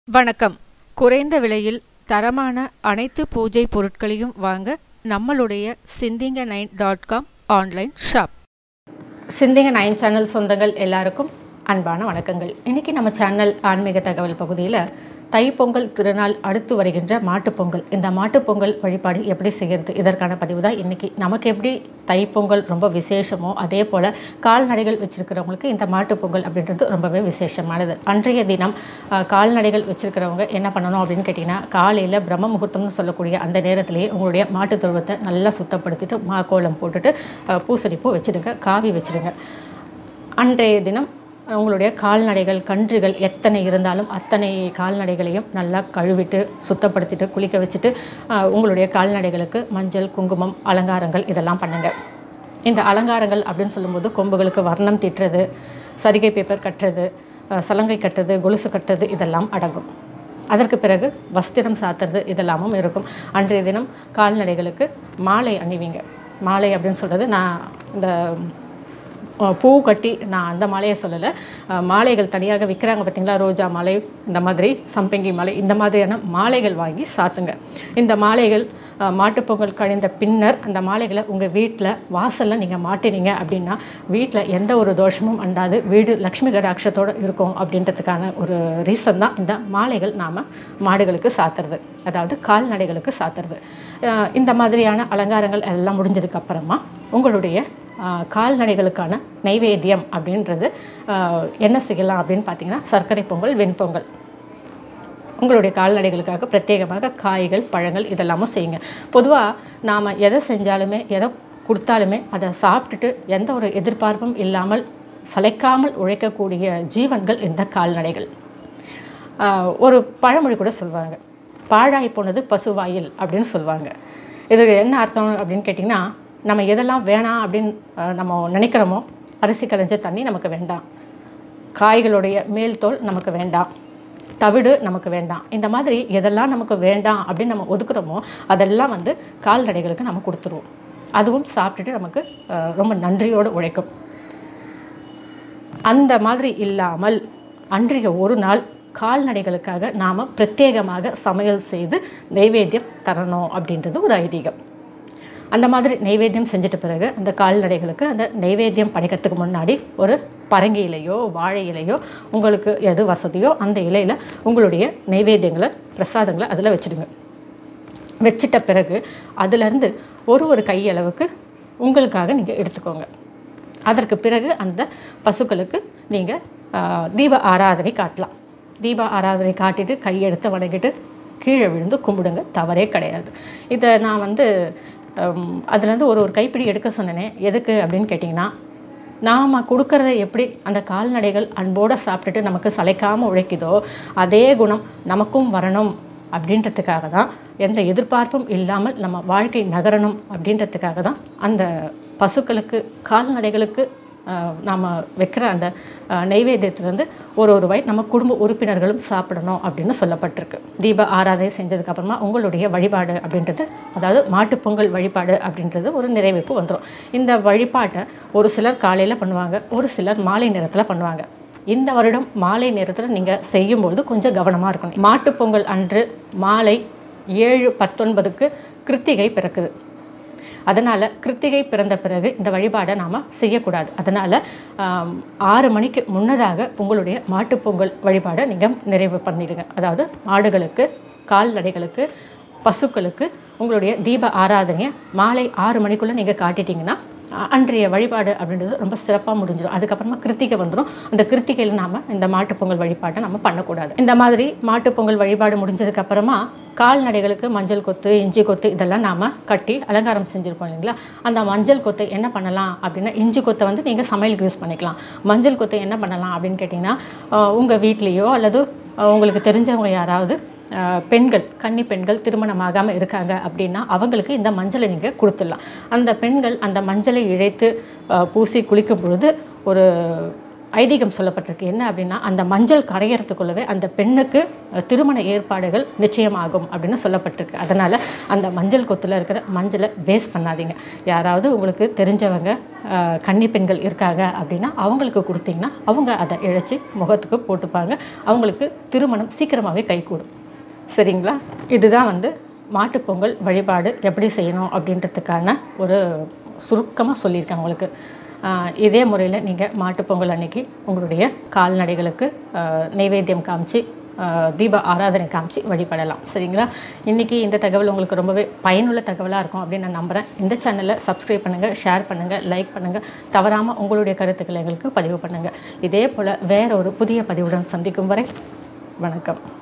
வணக்கம் குறைந்த விலையில் தரமான அனைத்து பூஜை பொருட்களையும் வாங்க நம்மளுடைய சிந்திங்க nine dot com online shop சிந்திங்க நைன் சேனல் சொந்தங்கள் எல்லாருக்கும் அன்பான வணக்கங்கள் இன்றைக்கி நம்ம சேனல் ஆன்மீக தகவல் பகுதியில் தைப்பொங்கல் திருநாள் அடுத்து வருகின்ற மாட்டுப்பொங்கல் இந்த மாட்டுப்பொங்கல் வழிபாடு எப்படி செய்கிறது இதற்கான பதிவு தான் இன்றைக்கி நமக்கு எப்படி தைப்பொங்கல் ரொம்ப விசேஷமோ அதே போல் கால்நடைகள் வச்சுருக்கிறவங்களுக்கு இந்த மாட்டுப்பொங்கல் அப்படின்றது ரொம்பவே விசேஷமானது அன்றைய தினம் அஹ், கால்நடைகள் வச்சுருக்கிறவங்க என்ன பண்ணணும் அப்படின்னு கேட்டிங்கன்னா காலையில் பிரம்ம முகூர்த்தம்னு சொல்லக்கூடிய அந்த நேரத்திலேயே உங்களுடைய மாட்டுத் தொழுவத்தை நல்லா சுத்தப்படுத்திட்டு மாக்கோலம் போட்டுட்டு அஹ், பூசணிப்பூ வச்சுடுங்க காவி வச்சுடுங்க அன்றைய தினம் உங்களுடைய கால்நடைகள் கன்றுகள் எத்தனை இருந்தாலும் அத்தனை கால்நடைகளையும் நல்லா கழுவிட்டு சுத்தப்படுத்திட்டு குளிக்க வச்சுட்டு ஆஹ், உங்களுடைய கால்நடைகளுக்கு மஞ்சள் குங்குமம் அலங்காரங்கள் இதெல்லாம் பண்ணுங்கள் இந்த அலங்காரங்கள் அப்படின்னு சொல்லும்போது கொம்புகளுக்கு வர்ணம் தீட்டுறது சரிகை பேப்பர் கட்டுறது ஆஹ், சலங்கை கட்டுறது கொலுசு கட்டுறது இதெல்லாம் அடங்கும் அதற்கு பிறகு வஸ்திரம் சாத்துறது இதெல்லாமும் இருக்கும் அன்றைய தினம் கால்நடைகளுக்கு மாலை அணிவிங்க மாலை அப்படின்னு சொல்கிறது நான் இந்த அஹ் பூ கட்டி நான் அந்த மாலையை சொல்லலை அஹ் மாலைகள் தனியாக விற்கிறாங்க பார்த்தீங்களா ரோஜா மாலை இந்த மாதிரி சம்பங்கி மாலை இந்த மாதிரியான மாலைகள் வாங்கி சாத்துங்க இந்த மாலைகள் அஹ் மாட்டுப்பொங்கல் கழிந்த பின்னர் அந்த மாலைகளை உங்கள் வீட்டில் வாசலில் நீங்கள் மாட்டினீங்க அப்படின்னா வீட்டில் எந்த ஒரு தோஷமும் அண்டாது வீடு லக்ஷ்மி கடாட்சத்தோடு இருக்கும் அப்படின்றதுக்கான ஒரு ரீசன் தான் இந்த மாலைகள் நாம் மாடுகளுக்கு சாத்துறது அதாவது கால்நடைகளுக்கு சாத்துறது அஹ் இந்த மாதிரியான அலங்காரங்கள் எல்லாம் முடிஞ்சதுக்கு அப்புறமா உங்களுடைய ஆஹ் கால்நடைகளுக்கான நைவேத்தியம் அப்படின்றது ஆஹ் என்ன செய்யலாம் அப்படின்னு பார்த்தீங்கன்னா சர்க்கரை பொங்கல் வெண்பொங்கல் உங்களுடைய கால்நடைகளுக்காக பிரத்யேகமாக காய்கள் பழங்கள் இதெல்லாமும் செய்யுங்க பொதுவாக நாம் எதை செஞ்சாலுமே எதை கொடுத்தாலுமே அதை சாப்பிட்டுட்டு எந்த ஒரு எதிர்பார்ப்பும் இல்லாமல் சளைக்காமல் உழைக்கக்கூடிய ஜீவன்கள் இந்த கால்நடைகள் ஆஹ் ஒரு பழமொழி கூட சொல்லுவாங்க பாழாய் போனது பசுவாயில் அப்படின்னு சொல்லுவாங்க இதுக்கு என்ன அர்த்தம் அப்படின்னு கேட்டிங்கன்னா நம்ம எதெல்லாம் வேணாம் அப்படின்னு ஆஹ் நம்ம நினைக்கிறோமோ அரிசி களைஞ்ச தண்ணி நமக்கு வேண்டாம் காய்களுடைய மேல் தோல் நமக்கு வேண்டாம் தவிடு நமக்கு வேண்டாம் இந்த மாதிரி எதெல்லாம் நமக்கு வேண்டாம் அப்படின்னு நம்ம ஒதுக்குறோமோ அதெல்லாம் வந்து கால்நடைகளுக்கு நம்ம கொடுத்துருவோம் அதுவும் சாப்பிட்டுட்டு நமக்கு ஆஹ் ரொம்ப நன்றியோடு உழைக்கும் அந்த மாதிரி இல்லாமல் அன்றைய ஒரு நாள் கால்நடைகளுக்காக நாம் பிரத்யேகமாக சமையல் செய்து நைவேத்தியம் தரணும் அப்படின்றது ஒரு ஐதீகம் அந்த மாதிரி நைவேத்தியம் செஞ்சுட்ட பிறகு அந்த கால்நடைகளுக்கு அந்த நைவேத்தியம் படைக்கிறதுக்கு முன்னாடி ஒரு பரங்கி இலையோ வாழை இலையோ உங்களுக்கு எது வசதியோ அந்த இலையில் உங்களுடைய நைவேத்தியங்களை பிரசாதங்களை அதில் வச்சுடுங்க வச்சிட்ட பிறகு அதிலிருந்து ஒரு ஒரு கையளவுக்கு உங்களுக்காக நீங்கள் எடுத்துக்கோங்க அதற்கு பிறகு அந்த பசுக்களுக்கு நீங்கள் தீப ஆராதனை காட்டலாம் தீப ஆராதனை காட்டிட்டு கையெடுத்து வணங்கிட்டு கீழே விழுந்து கும்பிடுங்க தவறே கிடையாது இதை நான் வந்து ஹம், அதுலேருந்து ஒரு ஒரு கைப்பிடி எடுக்க சொன்னேனே எதுக்கு அப்படின்னு கேட்டிங்கன்னா நாம் கொடுக்கறத எப்படி அந்த கால்நடைகள் அன்போடு சாப்பிட்டுட்டு நமக்கு சளைக்காமல் உழைக்குதோ அதே குணம் நமக்கும் வரணும் அப்படின்றதுக்காக தான் எந்த எதிர்பார்ப்பும் இல்லாமல் நம்ம வாழ்க்கை நகரணும் அப்படின்றதுக்காக தான் அந்த பசுக்களுக்கு கால்நடைகளுக்கு நாம் வைக்கிற அந்த ஆஹ், நைவேத்தியத்திலேருந்து ஒரு ஒரு வாய் நம்ம குடும்ப உறுப்பினர்களும் சாப்பிடணும் அப்படின்னு சொல்லப்பட்டிருக்கு தீப ஆராதனை செஞ்சதுக்கப்புறமா உங்களுடைய வழிபாடு அப்படின்றது அதாவது மாட்டுப்பொங்கல் வழிபாடு அப்படின்றது ஒரு நிறைவேற்பு வந்துடும் இந்த வழிபாட்டை ஒரு சிலர் காலையில் பண்ணுவாங்க ஒரு சிலர் மாலை நேரத்தில் பண்ணுவாங்க இந்த வருடம் மாலை நேரத்தில் நீங்கள் செய்யும்போது கொஞ்சம் கவனமாக இருக்கணும் மாட்டுப்பொங்கல் அன்று மாலை ஏழு பத்தொன்பதுக்கு கிருத்திகை பிறக்குது அதனால் கிருத்திகை பிறந்த பிறகு இந்த வழிபாடை நாம் செய்யக்கூடாது அதனால் ஆம், ஆறு மணிக்கு முன்னதாக உங்களுடைய மாட்டுப்பொங்கல் வழிபாடை நீங்கள் நிறைவு பண்ணிடுங்க அதாவது மாடுகளுக்கு கால்நடைகளுக்கு பசுக்களுக்கு உங்களுடைய தீப ஆராதனையை மாலை ஆறு மணிக்குள்ளே நீங்கள் காட்டிட்டீங்கன்னா அ- அன்றைய வழிபாடு அப்படின்றது ரொம்ப சிறப்பாக முடிஞ்சிடும் அதுக்கப்புறமா கிருத்திகை வந்துடும் அந்த கிருத்திகையில் நாம் இந்த மாட்டுப்பொங்கல் வழிபாட்டை நம்ம பண்ணக்கூடாது இந்த மாதிரி மாட்டுப்பொங்கல் வழிபாடு முடிஞ்சதுக்கு அப்புறமா கால்நடைகளுக்கு மஞ்சள் கொத்து இஞ்சி கொத்து இதெல்லாம் நாம் கட்டி அலங்காரம் செஞ்சுருக்கோம் இல்லைங்களா அந்த மஞ்சள் கொத்தை என்ன பண்ணலாம் அப்படின்னா இஞ்சி கொத்தை வந்து நீங்கள் சமையலுக்கு யூஸ் பண்ணிக்கலாம் மஞ்சள் கொத்தை என்ன பண்ணலாம் அப்படின்னு கேட்டிங்கன்னா உங்கள் வீட்லேயோ அல்லது அஹ், உங்களுக்கு தெரிஞ்சவங்க யாராவது அஹ், பெண்கள் கன்னி பெண்கள் திருமணமாகாமல் இருக்காங்க அப்படின்னா அவங்களுக்கு இந்த மஞ்சளை நீங்கள் கொடுத்துடலாம் அந்த பெண்கள் அந்த மஞ்சளை இழைத்து அஹ், பூசி குளிக்கும் பொழுது ஒரு ஐதீகம் சொல்லப்பட்டிருக்கு என்ன அப்படின்னா அந்த மஞ்சள் கரையறதுக்குள்ளவே அந்த பெண்ணுக்கு அஹ், திருமண ஏற்பாடுகள் நிச்சயமாகும் அப்படின்னு சொல்லப்பட்டிருக்கு அதனால் அந்த மஞ்சள் கொத்தில் இருக்கிற மஞ்சளை வேஸ்ட் பண்ணாதீங்க யாராவது உங்களுக்கு தெரிஞ்சவங்க அஹ், கன்னி பெண்கள் இருக்காங்க அப்படின்னா அவங்களுக்கு கொடுத்தீங்கன்னா அவங்க அதை இழைச்சி முகத்துக்கு போட்டுப்பாங்க அவங்களுக்கு திருமணம் சீக்கிரமாகவே கைகூடும் சரிங்களா இதுதான் வந்து மாட்டுப்பொங்கல் வழிபாடு எப்படி செய்யணும் அப்படின்றதுக்கான ஒரு சுருக்கமாக சொல்லியிருக்கேன் உங்களுக்கு ஆஹ் இதே முறையில் நீங்கள் மாட்டுப்பொங்கல் அன்னைக்கு உங்களுடைய கால்நடைகளுக்கு ஆஹ் நைவேத்தியம் காமிச்சு ஆஹ் தீப ஆராதனை காமிச்சு வழிபடலாம் சரிங்களா இன்றைக்கி இந்த தகவல் உங்களுக்கு ரொம்பவே பயனுள்ள தகவலாக இருக்கும் அப்படின்னு நான் நம்புகிறேன் இந்த சேனலை சப்ஸ்கிரைப் பண்ணுங்கள் ஷேர் பண்ணுங்கள் லைக் பண்ணுங்கள் தவறாமல் உங்களுடைய கருத்துக்களை எங்களுக்கு பதிவு பண்ணுங்கள் இதே போல் வேற ஒரு புதிய பதிவுடன் சந்திக்கும் வரை வணக்கம்